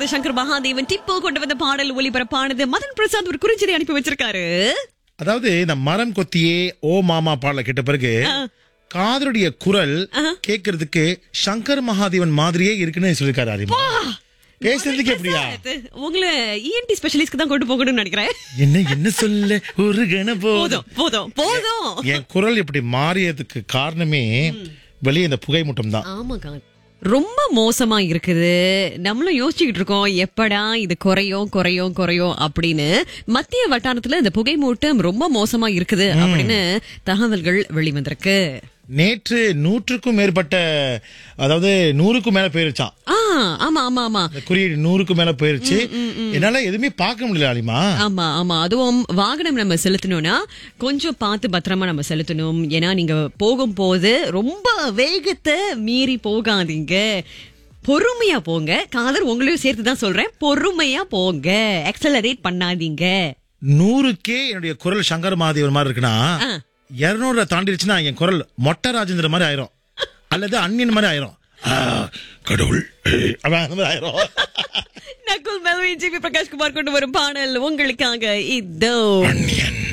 Shankar Mahadevan depot கொண்டு வந்த பாடல் ஒளிபரப்பானது மதன் பிரசாத் ஒரு குறிஞ்சதை அனுப்பி வச்சிருக்காரு அதாவது இந்த மரம் கொத்தியே ஓ மாமா பாடல கேட்ட பிறகு காதலுடைய குரல் கேட்கறதுக்கு சங்கர் மகாதேவன் மாதிரியே இருக்குன்னு சொல்லிருக்காரு அறிமா பேசுறதுக்கு எப்படியா அது, உங்களை இஎன்டி ஸ்பெஷலிஸ்ட்க்கு தான் கொண்டு போகணும்னு நினைக்கிறேன் என்ன என்ன சொல்ல ஒரு கண போதும் போதும் போதும் போதும் என் குரல் இப்படி மாறியதுக்கு காரணமே வெளியே இந்த புகை மூட்டம் தான் ஆமாக்கா ரொம்ப மோசமா இருக்குது நம்மளும் யோசிச்சுக்கிட்டு இருக்கோம் எப்படா இது குறையும் குறையும் குறையும் அப்படின்னு மத்திய வட்டாரத்துல இந்த புகை மூட்டம் ரொம்ப மோசமா இருக்குது அப்படின்னு தகவல்கள் வெளிவந்திருக்கு நேற்று நூற்றுக்கும் மேற்பட்ட அதாவது நூறுக்கும் மேல போயிருச்சான் ஆ ஆமா ஆமா ஆமா இந்த குறியீடு நூறுக்கும் மேல போயிருச்சு என்னால எதுவுமே பார்க்க முடியல அலிமா ஆமா ஆமா அதுவும் வாகனம் நம்ம செலுத்தணும்னா கொஞ்சம் பார்த்து பத்திரமா நம்ம செலுத்தணும் ஏன்னா நீங்க போகும்போது ரொம்ப வேகத்தை மீறி போகாதீங்க பொறுமையா போங்க காதல் உங்களையும் சேர்த்து தான் சொல்றேன் பொறுமையா போங்க எக்ஸலரேட் பண்ணாதீங்க நூறுக்கே என்னுடைய குரல் சங்கர் மகாதேவன் மாதிரி இருக்குன்னா ஆ. இருநூறுல தாண்டிடுச்சுன்னா என் குரல் மொட்டை ராஜேந்திர மாதிரி ஆயிரும் அல்லது அன்னியன் மாதிரி ஆயிரும் ஆ, கடவுள் அவன் அந்த மாதிரி ஆயிரும் நகுல் மெல்வின் ஜிபி பிரகாஷ் குமார் கொண்டு வரும் பாடல் உங்களுக்காக இதோ அந்நியன்